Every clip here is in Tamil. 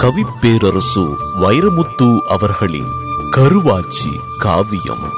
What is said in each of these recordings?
கவிப்பேரரசு வைரமுத்து அவர்களின் கருவாச்சி காவியம்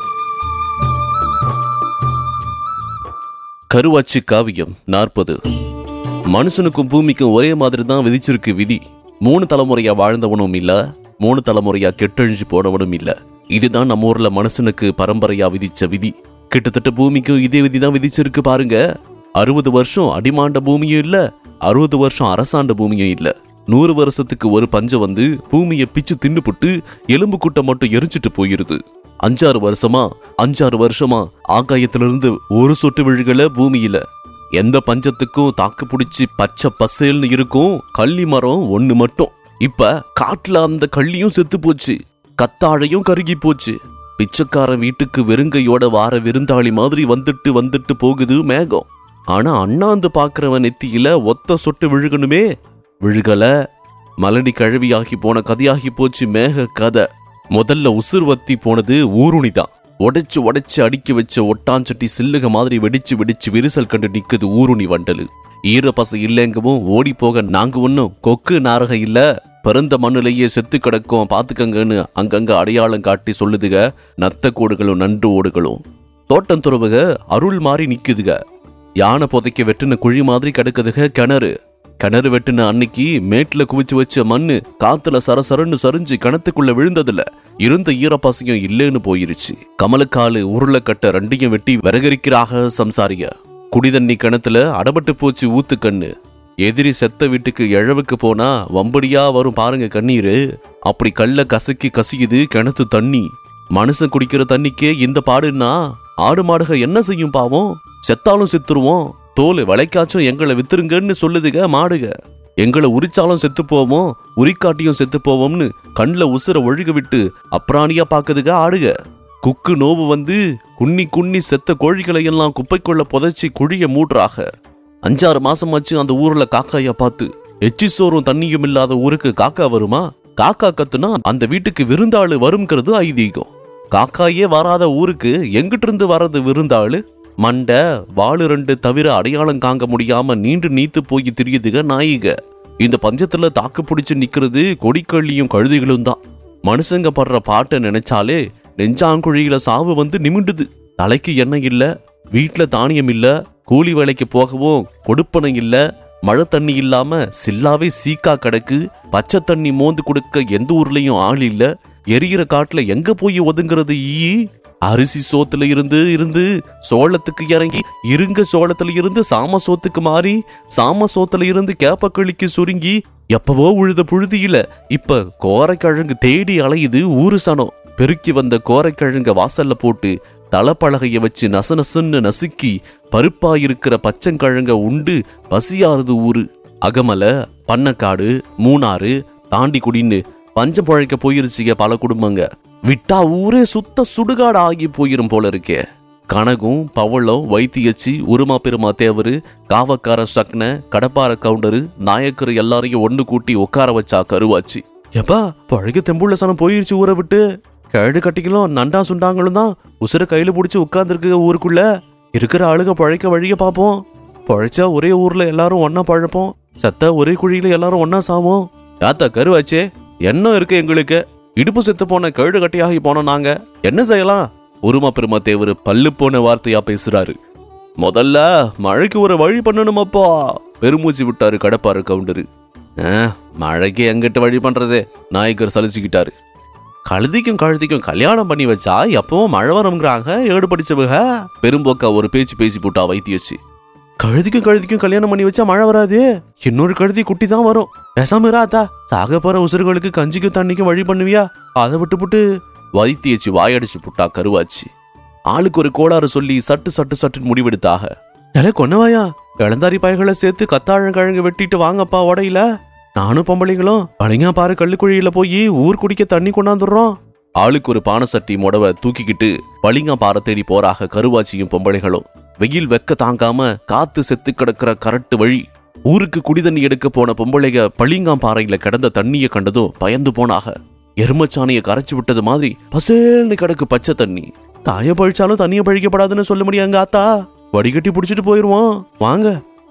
கருவாச்சி காவியம் நாற்பது மனுஷனுக்கும் பூமிக்கும் ஒரே மாதிரி தான் விதிச்சிருக்கு விதி மூணு தலைமுறையா வாழ்ந்தவனும் இல்ல மூணு தலைமுறையா கெட்டழிஞ்சு போனவனும் இல்ல இதுதான் நம்ம ஊர்ல மனுஷனுக்கு பரம்பரையா விதிச்ச விதி கிட்டத்தட்ட பூமிக்கும் இதே விதி தான் விதிச்சிருக்கு பாருங்க அறுபது வருஷம் அடிமாண்ட பூமியும் இல்ல அறுபது வருஷம் அரசாண்ட பூமியும் இல்ல நூறு வருஷத்துக்கு ஒரு பஞ்சம் வந்து பூமியை பிச்சு தின்னுபுட்டு எலும்பு கூட்டம் மட்டும் எரிச்சிட்டு போயிருது அஞ்சாறு வருஷமா அஞ்சாறு வருஷமா ஆகாயத்திலிருந்து ஒரு சொட்டு விழுகல பூமியில எந்த பஞ்சத்துக்கும் தாக்கு பிடிச்சி பச்சை பசேல்னு இருக்கும் கள்ளி மரம் ஒண்ணு மட்டும் இப்ப காட்டுல அந்த கள்ளியும் செத்து போச்சு கத்தாழையும் கருகி போச்சு பிச்சைக்காரன் வீட்டுக்கு வெறுங்கையோட வார விருந்தாளி மாதிரி வந்துட்டு வந்துட்டு போகுது மேகம் ஆனா அண்ணாந்து பாக்குறவன் நெத்தியில ஒத்த சொட்டு விழுகணுமே விழுகல மலடி கழுவியாகி போன கதையாகி போச்சு மேக கதை முதல்ல உசுர் வத்தி போனது ஊருணி தான் உடைச்சு உடைச்சு அடிக்க வச்ச ஒட்டாஞ்சட்டி சில்லுக மாதிரி வெடிச்சு வெடிச்சு விரிசல் கண்டு நிக்குது ஊருணி வண்டலு ஈரப்பசை இல்லைங்கவும் ஓடி போக நாங்க ஒன்னும் கொக்கு நாரக இல்ல பிறந்த மண்ணுலயே செத்து கிடக்கும் பாத்துக்கங்கன்னு அங்கங்க அடையாளம் காட்டி சொல்லுதுக நத்த கோடுகளும் நன்று ஓடுகளும் தோட்டம் துறவுக அருள் மாறி நிக்குதுக யானை புதைக்க வெட்டின குழி மாதிரி கிடக்குதுக கிணறு கிணறு வெட்டின அன்னைக்கு மேட்டுல குவிச்சு வச்ச மண்ணு காத்துல சரசரன்னு சரிஞ்சு கிணத்துக்குள்ள விழுந்ததுல இருந்த ஈரப்பாசையும் இல்லேன்னு போயிருச்சு கமலக்காலு உருளைக்கட்ட ரெண்டையும் வெட்டி விறகரிக்கிறாக சம்சாரிய குடிதண்ணி கிணத்துல அடபட்டு போச்சு ஊத்து கண்ணு எதிரி செத்த வீட்டுக்கு எழவுக்கு போனா வம்படியா வரும் பாருங்க கண்ணீரு அப்படி கல்ல கசக்கி கசியுது கிணத்து தண்ணி மனுஷன் குடிக்கிற தண்ணிக்கே இந்த பாடுன்னா ஆடு மாடுக என்ன செய்யும் பாவம் செத்தாலும் செத்துருவோம் தோல் விளைக்காச்சும் எங்களை வித்துருங்கன்னு சொல்லுதுக மாடுக எங்களை உரிச்சாலும் செத்து போவோம் உரிக்காட்டியும் செத்து போவோம்னு கண்ணில் உசுர ஒழுக விட்டு அப்ராணியா பாக்குதுக ஆடுக குக்கு நோவு வந்து குன்னி குன்னி செத்த கோழிகளை எல்லாம் குப்பைக்குள்ள புதைச்சி குழிய மூடுறாக அஞ்சாறு மாசமாச்சு அந்த ஊர்ல காக்காய பார்த்து எச்சி சோறும் தண்ணியும் இல்லாத ஊருக்கு காக்கா வருமா காக்கா கத்துனா அந்த வீட்டுக்கு விருந்தாளு வருங்கிறது ஐதீகம் காக்காயே வராத ஊருக்கு எங்கிட்டு இருந்து வர்றது விருந்தாளு மண்டை வாளு ரெண்டு தவிர அடையாளம் காங்க முடியாம நீண்டு நீத்து போய் திரியுதுக நாயிக இந்த பஞ்சத்துல தாக்கு பிடிச்சு நிக்கிறது கொடிக்கள்ளியும் கழுதைகளும் தான் மனுஷங்க படுற பாட்டை நினைச்சாலே நெஞ்சாங்குழியில சாவு வந்து நிமிண்டுது தலைக்கு எண்ணெய் இல்ல வீட்ல தானியம் இல்ல கூலி வேலைக்கு போகவும் கொடுப்பனை இல்ல மழை தண்ணி இல்லாம சில்லாவே சீக்கா கிடக்கு பச்சை தண்ணி மோந்து கொடுக்க எந்த ஊர்லயும் ஆள் இல்ல எரியிற காட்டுல எங்க போய் ஒதுங்கிறது ஈ அரிசி சோத்துல இருந்து இருந்து சோளத்துக்கு இறங்கி இருங்க சோளத்துல இருந்து சாம சோத்துக்கு மாறி சாம சோத்துல இருந்து கேப்பக்களிக்கு சுருங்கி எப்பவோ உழுத புழுதியில இப்ப கோரைக்கிழங்கு தேடி அலையுது ஊரு சனம் பெருக்கி வந்த கோரைக்கிழங்க வாசல்ல போட்டு தலப்பலகைய வச்சு நசநசுன்னு நசுக்கி பருப்பா இருக்கிற பச்சங்கிழங்க உண்டு பசியாறுது ஊரு அகமல பண்ணக்காடு மூணாறு தாண்டிக்குடின்னு பஞ்சம் பழைக்க போயிருச்சுங்க பல குடும்பங்க விட்டா ஊரே சுத்த சுடுகாடு ஆகி போயிரும் போல இருக்கே கனகும் பவளம் வைத்தியச்சி உருமா பெருமா தேவரு காவக்கார சக்ன கடப்பார கவுண்டரு நாயக்கர் எல்லாரையும் ஒண்ணு கூட்டி உட்கார வச்சா கருவாச்சு எப்பா பழக தெம்புள்ள சனம் போயிருச்சு ஊரை விட்டு கழடு கட்டிகளும் நண்டா சுண்டாங்களும் தான் உசுர கையில பிடிச்சி உட்கார்ந்துருக்கு ஊருக்குள்ள இருக்கிற ஆளுக பழைக்க வழிய பார்ப்போம் பழைச்சா ஒரே ஊர்ல எல்லாரும் ஒன்னா பழப்போம் செத்த ஒரே குழியில எல்லாரும் ஒன்னா சாவோம் யாத்தா கருவாச்சே என்ன இருக்கு எங்களுக்கு இடுப்பு செத்து போன கழுடு கட்டியாகி போனோம் நாங்க என்ன செய்யலாம் உருமா பெருமா தேவர் பல்லு போன வார்த்தையா பேசுறாரு முதல்ல மழைக்கு ஒரு வழி பண்ணணுமாப்பா பெருமூச்சு விட்டாரு கடப்பாரு கவுண்டரு "ஆ, மழைக்கு எங்கிட்ட வழி பண்றது நாயக்கர் சலிச்சுக்கிட்டாரு கழுதிக்கும் கழுதிக்கும் கல்யாணம் பண்ணி வச்சா எப்பவும் மழை வருங்கிறாங்க ஏடு படிச்சவங்க பெரும்போக்கா ஒரு பேச்சு பேசி போட்டா வைத்தியச்சு கழுதிக்கும் கழுதிக்கும் கல்யாணம் பண்ணி வச்சா மழை வராது இன்னொரு கழுதி குட்டி தான் வரும் பேசாம இராத்தா சாக போற உசுறுகளுக்கு கஞ்சிக்கும் தண்ணிக்கும் வழி பண்ணுவியா அதை விட்டுப்புட்டு வைத்தியச்சு வாயடிச்சு புட்டா கருவாச்சு ஆளுக்கு ஒரு கோளாறு சொல்லி சட்டு சட்டு சட்டுன்னு முடிவெடுத்தாக எல கொன்னவாயா இளந்தாரி பாய்களை சேர்த்து கத்தாழங்கிழங்கு வெட்டிட்டு வாங்கப்பா உடையில நானும் பொம்பளைங்களும் பழைங்க பாரு கள்ளுக்குழியில போய் ஊர் குடிக்க தண்ணி கொண்டாந்துடுறோம் ஆளுக்கு ஒரு பானை சட்டி முடவ தூக்கிக்கிட்டு பளிங்கா பாறை தேடி போறாக கருவாச்சியும் பொம்பளைகளும் வெயில் வெக்க தாங்காம காத்து செத்து கிடக்கிற கரட்டு வழி ஊருக்கு குடிதண்ணி எடுக்க போன பொம்பளைங்க பளிங்காம் பாறையில கிடந்த தண்ணிய கண்டதும் பயந்து போனாக எருமச்சாணிய கரைச்சு விட்டது மாதிரி பசேல்னு கிடக்கு பச்சை தண்ணி தாய பழிச்சாலும் தண்ணிய பழிக்கப்படாதுன்னு சொல்ல முடியாங்க ஆத்தா வடிகட்டி புடிச்சிட்டு போயிருவோம் வாங்க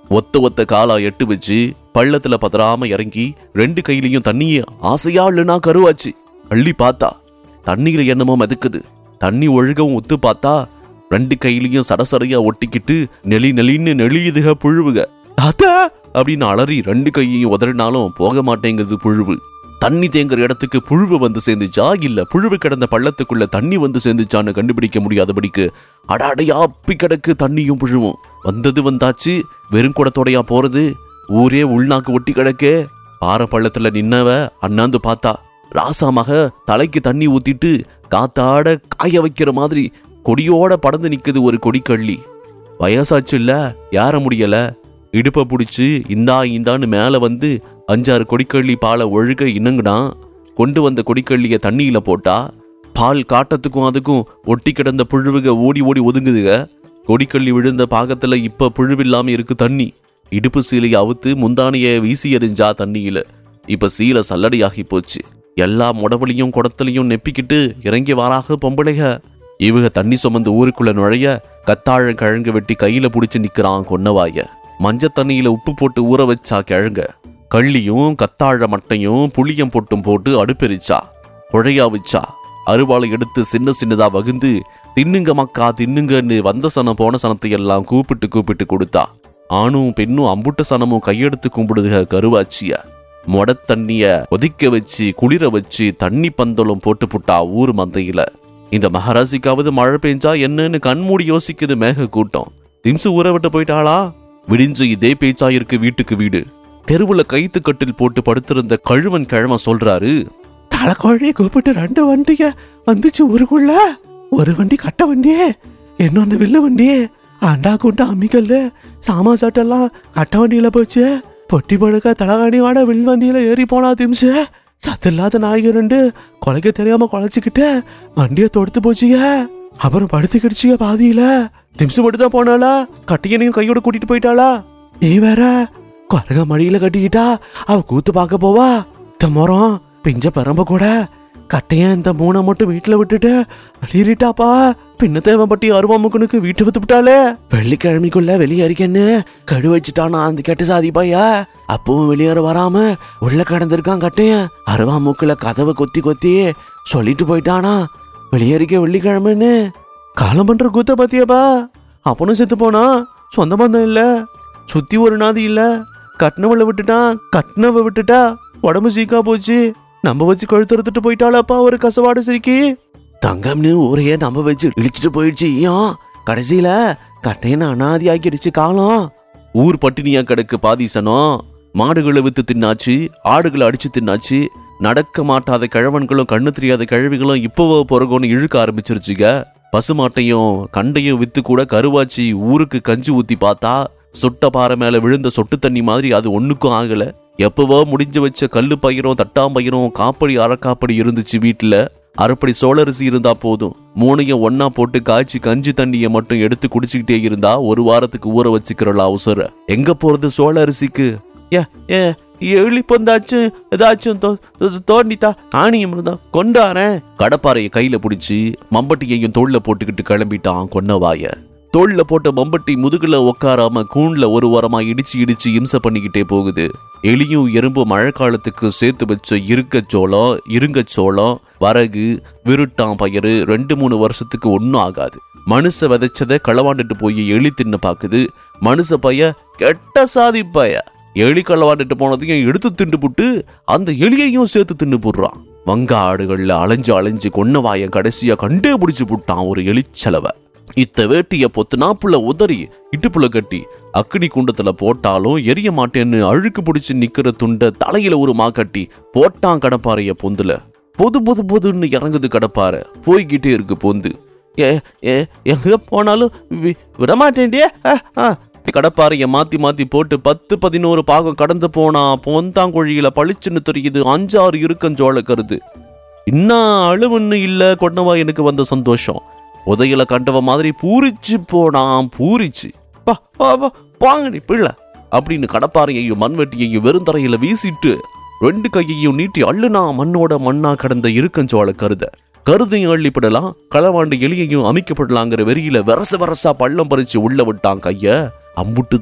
ஒத்த ஒத்த காலா எட்டு வச்சு பள்ளத்துல பதறாம இறங்கி ரெண்டு கையிலையும் தண்ணிய ஆசையா இல்லைனா கருவாச்சு அள்ளி பார்த்தா தண்ணியில என்னமோ மிதக்குது தண்ணி ஒழுகவும் ஒத்து பார்த்தா ரெண்டு கையிலையும் சடசடையா ஒட்டிக்கிட்டு நெளி நெளின்னு நெளியுதுக புழுவுக தாத்தா அப்படின்னு அலறி ரெண்டு கையையும் உதறினாலும் போக மாட்டேங்குது புழுவு தண்ணி தேங்குற இடத்துக்கு புழுவு வந்து சேர்ந்துச்சா இல்ல புழுவு கிடந்த பள்ளத்துக்குள்ள தண்ணி வந்து சேர்ந்துச்சான்னு கண்டுபிடிக்க முடியாதபடிக்கு அடாடையா அப்பி கிடக்கு தண்ணியும் புழுவும் வந்தது வந்தாச்சு வெறும் குடத்தோடையா போறது ஊரே உள்நாக்கு ஒட்டி கிடக்கே பாறை பள்ளத்துல நின்னவ அண்ணாந்து பார்த்தா ராசாமாக தலைக்கு தண்ணி ஊத்திட்டு காத்தாட காய வைக்கிற மாதிரி கொடியோட படந்து நிக்குது ஒரு கொடிக்கள்ளி வயசாச்சு இல்ல ஏற முடியல இடுப்பை பிடிச்சி இந்தா இந்தான்னு மேலே வந்து அஞ்சாறு கொடிக்கள்ளி பாலை ஒழுக இணங்குனான் கொண்டு வந்த கொடிக்கள்ளிய தண்ணியில போட்டா பால் காட்டத்துக்கும் அதுக்கும் ஒட்டி கிடந்த புழுவுக ஓடி ஓடி ஒதுங்குதுக கொடிக்கள்ளி விழுந்த பாகத்துல இப்ப புழுவில்லாம இருக்கு தண்ணி இடுப்பு சீலையை அவுத்து முந்தானிய வீசி எறிஞ்சா தண்ணியில இப்ப சீலை சல்லடியாகி போச்சு எல்லா முடவலியும் குடத்துலையும் நெப்பிக்கிட்டு இறங்கி வாராக பொம்பளைக இவக தண்ணி சுமந்து ஊருக்குள்ள நுழைய கத்தாழம் கிழங்கு வெட்டி கையில புடிச்சு நிக்கிறான் கொன்னவாய மஞ்ச தண்ணியில உப்பு போட்டு ஊற வச்சா கிழங்க கள்ளியும் கத்தாழ மட்டையும் புளியம் பொட்டும் போட்டு அடுப்பெரிச்சா குழையா வச்சா அருவாளை எடுத்து சின்ன சின்னதா வகுந்து தின்னுங்க மக்கா தின்னுங்கன்னு வந்த சனம் போன சனத்தை எல்லாம் கூப்பிட்டு கூப்பிட்டு கொடுத்தா ஆணும் பெண்ணும் அம்புட்ட சனமும் கையெடுத்து கும்பிடுதுக கருவாச்சிய மொட தண்ணிய ஒதிக்க வச்சு குளிர வச்சு தண்ணி பந்தலும் போட்டு புட்டா ஊர் மந்தையில இந்த மகாராசிக்காவது மழை பெஞ்சா என்னன்னு கண்மூடி யோசிக்குது மேக கூட்டம் திம்சு ஊரை விட்டு போயிட்டாளா விடிஞ்சு இதே பேச்சா இருக்கு வீட்டுக்கு வீடு தெருவுல கைத்து கட்டில் போட்டு படுத்திருந்த கழுவன் கிழமை சொல்றாரு தலைக்கோழியை கூப்பிட்டு ரெண்டு வண்டிய வந்துச்சு ஊருக்குள்ள ஒரு வண்டி கட்ட வண்டியே இன்னொன்னு வில்லு வண்டி அண்டா குண்டா அம்மிக்கல்லு சாமா சட்டெல்லாம் கட்ட வண்டியில போச்சு பொட்டி படுக்க தலகாணியோட வில் வண்டியில ஏறி போனா திம்சு சத்து இல்லாத நாய்க ரெண்டு கொலைக்க தெரியாம குலைச்சிக்கிட்டு வண்டியை தொடுத்து போச்சுங்க அப்புறம் படுத்துக்கிடுச்சுங்க பாதியில திம்சு மட்டும் தான் போனாளா கட்டியனையும் கையோட கூட்டிட்டு போயிட்டாளா நீ வேற குரங்க மடியில கட்டிக்கிட்டா அவ கூத்து பார்க்க போவா இந்த மரம் பிஞ்ச பரம்ப கூட கட்டையன் இந்த மூணை மட்டும் வீட்டுல விட்டுட்டு வெளியேறிட்டாப்பா பின்ன தேவைப்பட்டி அருவாமுக்கனுக்கு வீட்டு வித்து விட்டாளே வெள்ளிக்கிழமைக்குள்ள வெளியேறிக்கன்னு கடு வச்சுட்டானா அந்த கெட்ட சாதி பையா அப்பவும் வெளியேற வராம உள்ள கிடந்திருக்கான் கட்டையன் அருவாமுக்குல கதவை கொத்தி கொத்தி சொல்லிட்டு போயிட்டானா வெளியேறிக்க வெள்ளிக்கிழமைன்னு காலம் பண்ற கூத்த பாத்தியாப்பா அப்பனும் செத்து போனா சொந்த பந்தம் இல்ல சுத்தி ஒரு நாதி இல்ல கட்டினவளை விட்டுட்டான் கட்டினவ விட்டுட்டா உடம்பு சீக்கா போச்சு நம்ம வச்சு கழுத்தறுத்துட்டு போயிட்டாளப்பா ஒரு கசவாடு சிரிக்கி தங்கம்னு ஊரையே நம்ம வச்சு இழிச்சிட்டு போயிடுச்சு ஏன் கடைசியில கட்டையனை அனாதி ஆக்கிடுச்சு காலம் ஊர் பட்டினியா கிடக்கு பாதிசனம் மாடுகளை வித்து தின்னாச்சு ஆடுகளை அடிச்சு தின்னாச்சு நடக்க மாட்டாத கிழவன்களும் கண்ணு தெரியாத கிழவிகளும் இப்பவோ பிறகுன்னு இழுக்க ஆரம்பிச்சிருச்சுங்க பசுமாட்டையும் கண்டையும் வித்து கூட கருவாச்சி ஊருக்கு கஞ்சி ஊத்தி பார்த்தா சுட்ட பாறை மேல விழுந்த சொட்டு தண்ணி மாதிரி அது ஒண்ணுக்கும் ஆகல எப்பவோ முடிஞ்சு வச்ச கல்லு பயிரும் தட்டாம்பயிரும் காப்படி அறக்காப்படி இருந்துச்சு வீட்டுல அரைப்படி சோளரிசி இருந்தா போதும் மூணையும் ஒண்ணா போட்டு காய்ச்சி கஞ்சி தண்ணியை மட்டும் எடுத்து குடிச்சுக்கிட்டே இருந்தா ஒரு வாரத்துக்கு ஊற வச்சுக்கிறலாம் அவசர எங்க போறது சோள அரிசிக்கு ஏ ஏ எழி பொந்தாச்சும் ஏதாச்சும் தோ- தோ- தோண்டித்தா ஆணியம் இருந்தா கொண்டாரேன் கடப்பாறையை கையில பிடிச்சி மம்பட்டியையும் தோல்ல போட்டுக்கிட்டு கிளம்பிட்டான் கொன்னவாய தோல்ல போட்ட மம்பட்டி முதுகுல உட்காராம கூண்ல ஒரு வாரமா இடிச்சு இடிச்சு இம்சை பண்ணிக்கிட்டே போகுது எலியும் எறும்பும் மழை காலத்துக்கு சேர்த்து வச்ச இருக்கச்சோளம் இருங்கச்சோளம் வரகு விருட்டான் பயிறு ரெண்டு மூணு வருஷத்துக்கு ஒன்றும் ஆகாது மனுஷ விதைச்சதை களவாண்டுட்டு போய் எலி தின்னு பாக்குது மனுஷ பைய கெட்ட சாதி பைய எலி களவாண்டுட்டு போனதையும் எடுத்து திண்டு புட்டு அந்த எலியையும் சேர்த்து தின்னு போடுறான் வங்க ஆடுகள்ல அலைஞ்சு அலைஞ்சு கொன்னவாயன் கடைசியா கண்டே பிடிச்சு புட்டான் ஒரு எலிச்சலவை இத்த வேட்டிய பொத்துனாப்புல உதறி இடுப்புல கட்டி அக்கினி குண்டத்துல போட்டாலும் எரிய மாட்டேன்னு அழுக்கு பிடிச்சு நிக்கிற துண்ட தலையில ஒரு மா கட்டி போட்டான் கடப்பாறைய பொந்துல பொது பொது பொதுன்னு இறங்குது கடப்பாறை போய்கிட்டே இருக்கு பொந்து ஏ ஏ எங்க போனாலும் வி- விடமாட்டேன்டே அஹ், அஹ். கடப்பாறைய மாத்தி மாத்தி போட்டு பத்து பதினோரு பாகம் கடந்து போனா பொந்தாங்குழியில பளிச்சுன்னு தெரியுது அஞ்சாறு இருக்கஞ்சோள கருது இன்னும் அழுவுன்னு இல்ல கொண்டவா எனக்கு வந்த சந்தோஷம் உதையில கண்டவ மாதிரி பூரிச்சு போனான் பூரிச்சு பா பா பா வாங்க நீ பிள்ளை அப்படின்னு கடப்பாறையையும் மண்வெட்டியையும் வெறுந்தரையில வீசிட்டு ரெண்டு கையையும் நீட்டி அள்ளுனா மண்ணோட மண்ணா கடந்த இருக்கஞ்சோள கருத கருதையும் அள்ளிப்படலாம் களவாண்டு எலியையும் அமைக்கப்படலாங்கிற வெறியில வரச வரசா பள்ளம் பறிச்சு உள்ள விட்டான் கைய அம்புட்டு தான்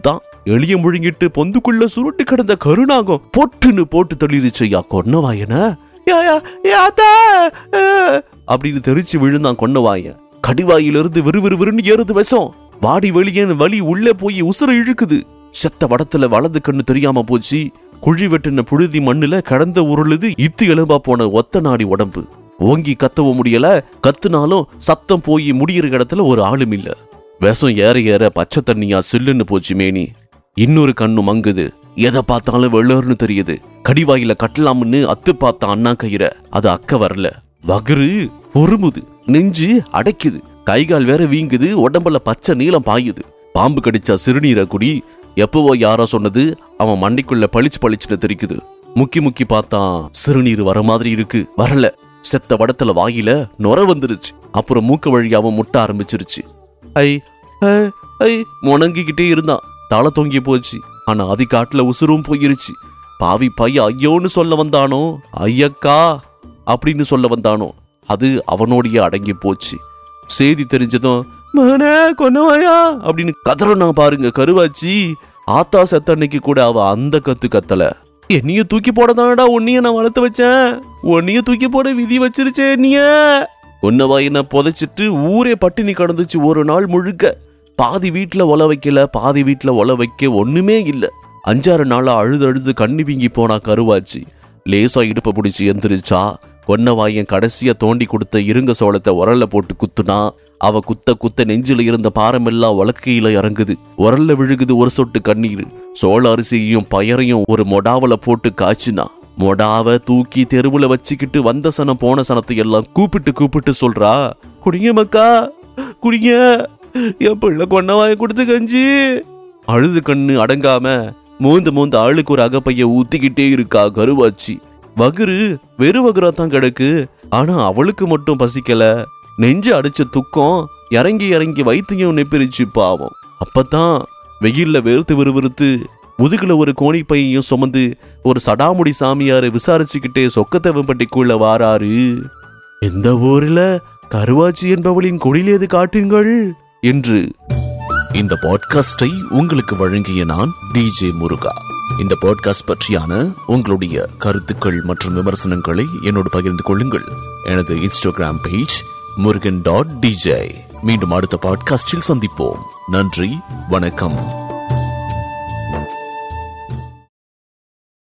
எளிய முழுங்கிட்டு பொந்துக்குள்ள சுருட்டு கிடந்த கருணாகம் பொட்டுன்னு போட்டு தள்ளிடுச்சு ஐயா கொன்னவாயன யா யா யாத்தா அப்படின்னு தெரிச்சு விழுந்தான் கொன்னவாயன் கடிவாயிலிருந்து விறுவிறுவிறுன்னு ஏறுது விஷம் வாடி வெளியேன்னு வலி உள்ளே போய் உசுர இழுக்குது செத்த வடத்துல வலது கண்ணு தெரியாம போச்சு குழி வெட்டின புழுதி மண்ணுல கடந்த உருளுது இத்து எலும்பா போன ஒத்த நாடி உடம்பு ஓங்கி கத்தவும் முடியல கத்துனாலும் சத்தம் போய் முடியிற இடத்துல ஒரு ஆளும் இல்ல விஷம் ஏற ஏற பச்சை தண்ணியா சில்லுன்னு போச்சு மேனி இன்னொரு கண்ணு மங்குது எதை பார்த்தாலும் வெள்ளர்னு தெரியுது கடிவாயில கட்டலாம்னு அத்து பார்த்த அண்ணா கயிற அது அக்க வரல வகுறு பொறுமுது நெஞ்சு அடைக்குது கைகால் வேற வீங்குது உடம்புல பச்சை நீளம் பாயுது பாம்பு கடிச்சா சிறுநீரை குடி எப்பவோ யாரோ சொன்னது அவன் மண்டைக்குள்ள பளிச்சு பளிச்சுன்னு தெரிக்குது முக்கி முக்கி பார்த்தான் சிறுநீர் வர மாதிரி இருக்கு வரல செத்த வடத்துல வாயில நொர வந்துருச்சு அப்புறம் மூக்கு வழியாவும் முட்ட ஆரம்பிச்சிருச்சு ஐ ஐ, ஐ முணங்கிக்கிட்டே இருந்தான் தலை தொங்கி போச்சு ஆனா அதி காட்டுல உசுரும் போயிருச்சு பாவி பைய ஐயோன்னு சொல்ல வந்தானோ ஐயக்கா அப்படின்னு சொல்ல வந்தானோ அது அவனோடைய அடங்கி போச்சு செய்தி தெரிஞ்சதும் மகனே கொன்னவாயா அப்படின்னு கதறனா பாருங்க கருவாச்சி ஆத்தா செத்த அன்னைக்கு கூட அவ அந்த கத்து கத்தல என்னைய தூக்கி போடதானடா உன்னைய நான் வளர்த்து வச்சேன் உன்னைய தூக்கி போட விதி வச்சிருச்சே நீய உன்னவா என்ன புதைச்சிட்டு ஊரே பட்டினி கடந்துச்சு ஒரு நாள் முழுக்க பாதி வீட்ல ஒல வைக்கல பாதி வீட்ல ஒல வைக்க ஒண்ணுமே இல்ல அஞ்சாறு நாளா அழுது அழுது கண்ணி வீங்கி போனா கருவாச்சு லேசா இடுப்ப பிடிச்சி எந்திரிச்சா கொன்னவாயன் கடைசியா தோண்டி கொடுத்த இருங்க சோளத்தை உரல்ல போட்டு குத்துனா அவ குத்த குத்த நெஞ்சில இருந்த பாரமெல்லாம் வழக்கையில இறங்குது உரல்ல விழுகுது ஒரு சொட்டு கண்ணீர் சோள அரிசியையும் பயரையும் ஒரு மொடாவல போட்டு காய்ச்சினா மொடாவ தூக்கி தெருவுல வச்சுக்கிட்டு வந்த சனம் போன சனத்தை எல்லாம் கூப்பிட்டு கூப்பிட்டு சொல்றா குடிங்க மக்கா குடிங்க என் பிள்ளை கொன்னவாய கொடுத்து கஞ்சி அழுது கண்ணு அடங்காம மூந்து மூந்து ஆளுக்கு ஒரு அகப்பைய ஊத்திக்கிட்டே இருக்கா கருவாச்சி வகுறு வெறு வகுரா தான் கிடக்கு ஆனா அவளுக்கு மட்டும் பசிக்கல நெஞ்சு அடிச்ச துக்கம் இறங்கி இறங்கி வைத்தியம் நெப்பிரிச்சு பாவம் அப்பதான் வெயில்ல வேர்த்து விறுவிறுத்து முதுகுல ஒரு கோணிப்பையையும் சுமந்து ஒரு சடாமுடி சாமியாரை விசாரிச்சுக்கிட்டே சொக்கத்தவம்பட்டிக்குள்ள வாராரு எந்த ஊர்ல கருவாச்சி என்பவளின் குடிலேது காட்டுங்கள் என்று இந்த பாட்காஸ்டை உங்களுக்கு வழங்கிய நான் டிஜே முருகா இந்த பாட்காஸ்ட் பற்றியான உங்களுடைய கருத்துக்கள் மற்றும் விமர்சனங்களை என்னோடு பகிர்ந்து கொள்ளுங்கள் எனது Instagram page Murugan dot DJ மீண்டும் அடுத்த பாட்காஸ்டில் சந்திப்போம் நன்றி வணக்கம்